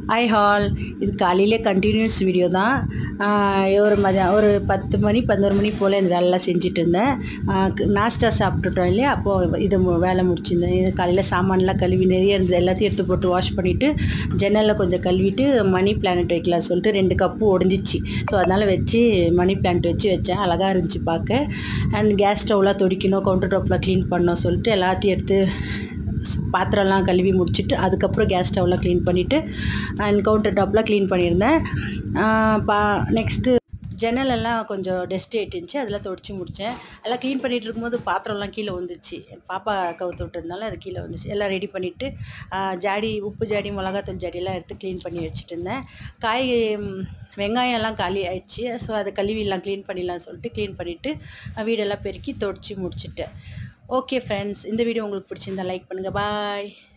hi hall இது காலையிலே continuous video தான் ஆஹ் ஒரு மதியம் ஒரு பத்து மணி பதினோரு மணி போல் இந்த வேலைலாம் செஞ்சுட்டு இருந்தேன் ஆஹ் க- நாஸ்டா சாப்பிட்டுட்டோம் இல்லையா அப்போது இது மு- வேலை முடிச்சிருந்தேன் இது காலையில் சாமான்லாம் கழுவி நிறைய இருந்தது எல்லாத்தையும் எடுத்து போட்டு வாஷ் பண்ணிவிட்டு ஜன்னலில் கொஞ்சம் கழுவிட்டு மணி பிளானட் வைக்கலாம் சொல்லிட்டு ரெண்டு கப்பு ஒடிஞ்சிச்சு ஸோ அதனால் வச்சு மணி பிளான்ட் வச்சு வச்சேன் அழகாக இருந்துச்சு பார்க்க அண்ட் கேஸ் ஸ்டவ்லாம் துடிக்கணும் கவுண்டர் டாப்லாம் க்ளீன் பண்ணோம் சொல்லிட்டு எல்லாத்தையும் எடுத்து ஸ்- பாத்திரம்லாம் கழுவி முடிச்சுட்டு அதுக்கப்புறம் கேஸ் ஸ்டவ்லாம் க்ளீன் பண்ணிவிட்டு அண்ட் கவுண்டர் டாப்லாம் க்ளீன் பண்ணியிருந்தேன் ஆஹ் பா நெக்ஸ்ட்டு ஜன்னல் எல்லாம் கொஞ்சம் டஸ்ட் ஏட்டுச்சு அதெல்லாம் தொடச்சி முடித்தேன் எல்லாம் க்ளீன் பண்ணிகிட்டு இருக்கும்போது பாத்திரம்லாம் கீழே வந்துச்சு என் பாப்பா கவுத்து விட்டதுனால அது கீழே வந்துச்சு எல்லாம் ரெடி பண்ணிவிட்டு ஜாடி உப்பு ஜாடி மிளகாத்தூள் ஜாடியெல்லாம் எடுத்து க்ளீன் பண்ணி வச்சுட்டு இருந்தேன் காய் ம், வெங்காயம் எல்லாம் காலி ஆயிடுச்சு ஸோ அதை கழுவிலாம் க்ளீன் பண்ணிடலாம் சொல்லிட்டு க்ளீன் பண்ணிவிட்டு வீடெல்லாம் பெருக்கி தொடச்சி முடிச்சிட்டேன் ஓகே ஃப்ரெண்ட்ஸ் இந்த வீடியோ உங்களுக்கு பிடிச்சிருந்தா லைக் பண்ணுங்கள் பாய்